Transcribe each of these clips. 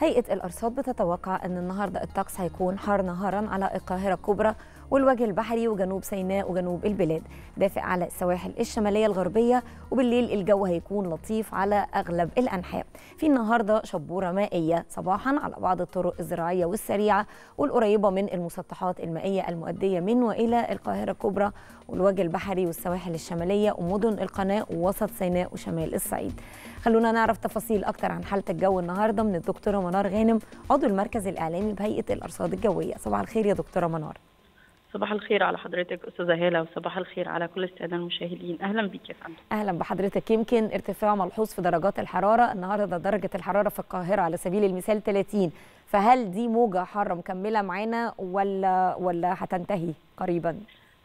هيئة الأرصاد بتتوقع أن النهاردة الطقس هيكون حار نهارا على القاهرة الكبرى والوجه البحري وجنوب سيناء وجنوب البلاد دافئ على السواحل الشمالية الغربية وبالليل الجو هيكون لطيف على أغلب الأنحاء في النهاردة شبورة مائية صباحا على بعض الطرق الزراعية والسريعة والقريبة من المسطحات المائية المؤدية من وإلى القاهرة الكبرى والوجه البحري والسواحل الشمالية ومدن القناة ووسط سيناء وشمال الصعيد خلونا نعرف تفاصيل أكتر عن حالة الجو النهاردة من الدكتورة منار غانم عضو المركز الإعلامي بهيئة الأرصاد الجوية صباح الخير يا دكتورة منار صباح الخير على حضرتك استاذه هاله وصباح الخير على كل الساده المشاهدين اهلا بيك يا فندم اهلا بحضرتك يمكن ارتفاع ملحوظ في درجات الحراره النهارده درجه الحراره في القاهره على سبيل المثال 30 فهل دي موجه حاره مكمله معانا ولا ولا هتنتهي قريبا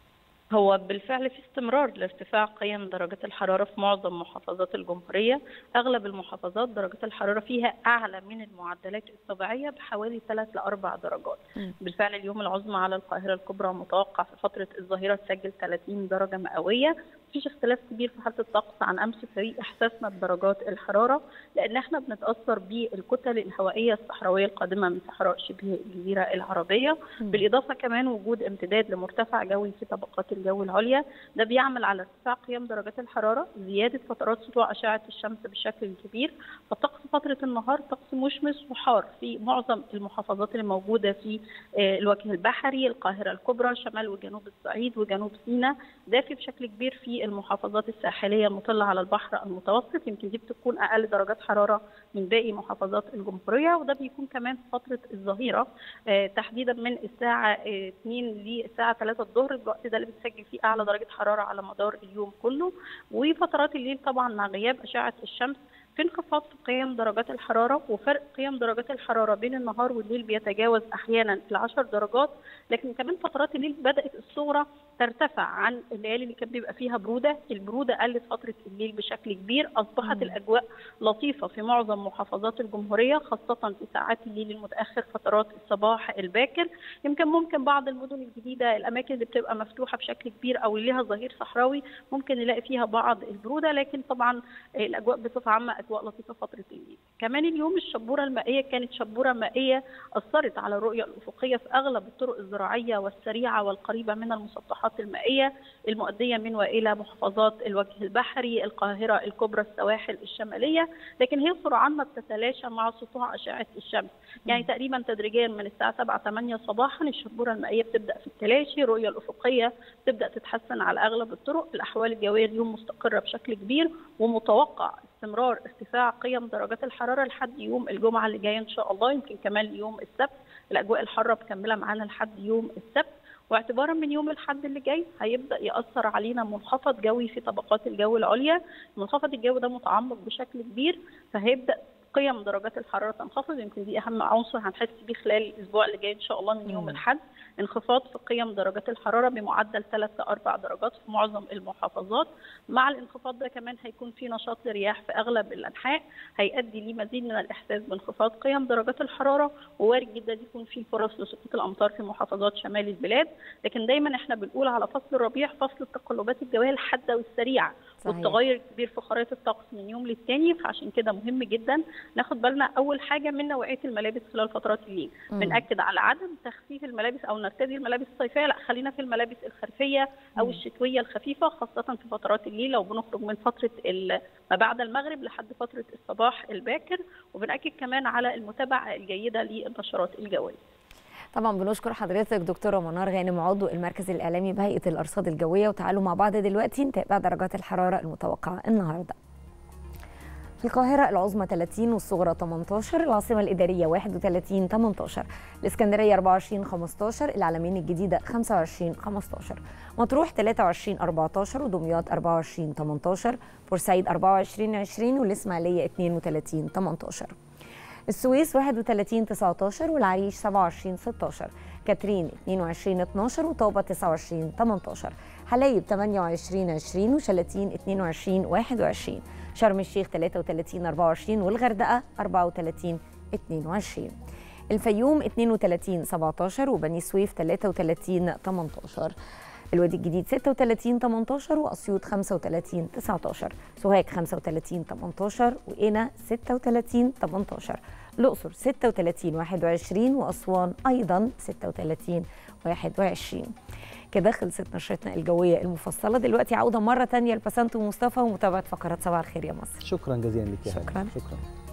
هو بالفعل في استمرار لارتفاع قيم درجات الحراره في معظم محافظات الجمهوريه، اغلب المحافظات درجات الحراره فيها اعلى من المعدلات الطبيعيه بحوالي 3 ل 4 درجات. م. بالفعل اليوم العظمى على القاهره الكبرى متوقع في فتره الظهيره تسجل 30 درجه مئويه، مفيش اختلاف كبير في حاله الطقس عن امس في احساسنا بدرجات الحراره لان احنا بنتاثر بالكتل الهوائيه الصحراويه القادمه من صحراء شبه الجزيره العربيه م. بالاضافه كمان وجود امتداد لمرتفع جوي في طبقات الجو العليا ده بيعمل على ارتفاع قيم درجات الحراره زياده فترات سطوع اشعه الشمس بشكل كبير فالطقس فتره النهار طقس مشمس وحار في معظم المحافظات اللي موجوده في الوجه البحري القاهره الكبرى شمال وجنوب الصعيد وجنوب سيناء دافي بشكل كبير في المحافظات الساحليه المطله على البحر المتوسط يمكن دي بتكون اقل درجات حراره من باقي محافظات الجمهوريه وده بيكون كمان في فتره الظهيره تحديدا من الساعه 2 للساعه 3 الظهر الوقت ده اللي بتسجل فيه اعلى درجه حراره على مدار اليوم كله وفترات الليل طبعا مع غياب اشعه الشمس في انخفاض في قيم درجات الحراره وفرق قيم درجات الحراره بين النهار والليل بيتجاوز احيانا ال 10 درجات لكن كمان فترات الليل بدات الصغرى ترتفع عن الليالي اللي كان بيبقى فيها بروده، البروده قلت فتره الليل بشكل كبير، اصبحت مم. الاجواء لطيفه في معظم محافظات الجمهوريه خاصه في ساعات الليل المتاخر فترات الصباح الباكر، يمكن ممكن بعض المدن الجديده الاماكن اللي بتبقى مفتوحه بشكل كبير او اللي لها ظهير صحراوي ممكن نلاقي فيها بعض البروده لكن طبعا الاجواء بصفه عامه اجواء لطيفه فتره الليل. كمان اليوم الشبوره المائيه كانت شبوره مائيه اثرت على الرؤيه الافقيه في اغلب الطرق الزراعيه والسريعه والقريبه من المسطحات المائيه المؤديه من والى محافظات الوجه البحري، القاهره الكبرى، السواحل الشماليه، لكن هي سرعان ما بتتلاشى مع سطوع اشعه الشمس، يعني تقريبا تدريجيا من الساعه 7 8 صباحا الشبوره المائيه بتبدا في التلاشي، الرؤيه الافقيه تبدا تتحسن على اغلب الطرق، الاحوال الجويه اليوم مستقره بشكل كبير ومتوقع استمرار ارتفاع قيم درجات الحراره لحد يوم الجمعه اللي جايه ان شاء الله يمكن كمان يوم السبت الاجواء الحاره مكمله معانا لحد يوم السبت واعتبارا من يوم الاحد اللي جاي هيبدا ياثر علينا منخفض جوي في طبقات الجو العليا منخفض الجو ده متعمق بشكل كبير فهيبدا قيم درجات الحراره تنخفض يمكن دي اهم عنصر هنحس بيه خلال الاسبوع اللي جاي ان شاء الله من يوم الاحد انخفاض في قيم درجات الحراره بمعدل 3 ل 4 درجات في معظم المحافظات مع الانخفاض ده كمان هيكون في نشاط لرياح في اغلب الانحاء هيؤدي لمزيد من الاحساس بانخفاض قيم درجات الحراره ووارد جدا يكون في فرص لسقوط الامطار في محافظات شمال البلاد لكن دايما احنا بنقول على فصل الربيع فصل التقلبات الجويه الحاده والسريعه صحيح. والتغير الكبير في خرائط الطقس من يوم للتاني فعشان كده مهم جدا ناخد بالنا اول حاجه من نوعيه الملابس خلال فترات الليل بناكد على عدم تخفيف الملابس او نرتدي الملابس الصيفيه لا خلينا في الملابس الخريفيه او مم. الشتويه الخفيفه خاصه في فترات الليل لو بنخرج من فتره ما بعد المغرب لحد فتره الصباح الباكر وبناكد كمان على المتابعه الجيده للنشرات الجويه طبعا بنشكر حضرتك دكتوره منار غانم عضو المركز الاعلامي بهيئه الارصاد الجويه وتعالوا مع بعض دلوقتي نتابع درجات الحراره المتوقعه النهارده في القاهرة العظمى 30 والصغرى 18 العاصمة الإدارية 31 18 الإسكندرية 24 15 العلمين الجديدة 25 15 مطروح 23 14 ودمياط 24 18 بورسعيد 24 20 والإسماعيلية 32 18 السويس 31 19 والعريش 27 16 كاترين 22 12 وطابة 29 18 حلايب 28 20 وشلاتين 22 21 شرم الشيخ 33 24 والغردقة 34 22 الفيوم 32 17 وبني سويف 33 18 الوادي الجديد 36 18 واسيوط 35 19 سوهاج 35 18 وقنا 36 18 الأقصر 36 21 وأسوان أيضا 36 21 كده خلصت نشرتنا الجوية المفصلة دلوقتي عودة مرة تانية لبسنت ومصطفى ومتابعة فقرات صباح الخير يا مصر شكرا جزيلا لك يا هاني. شكراً. شكرا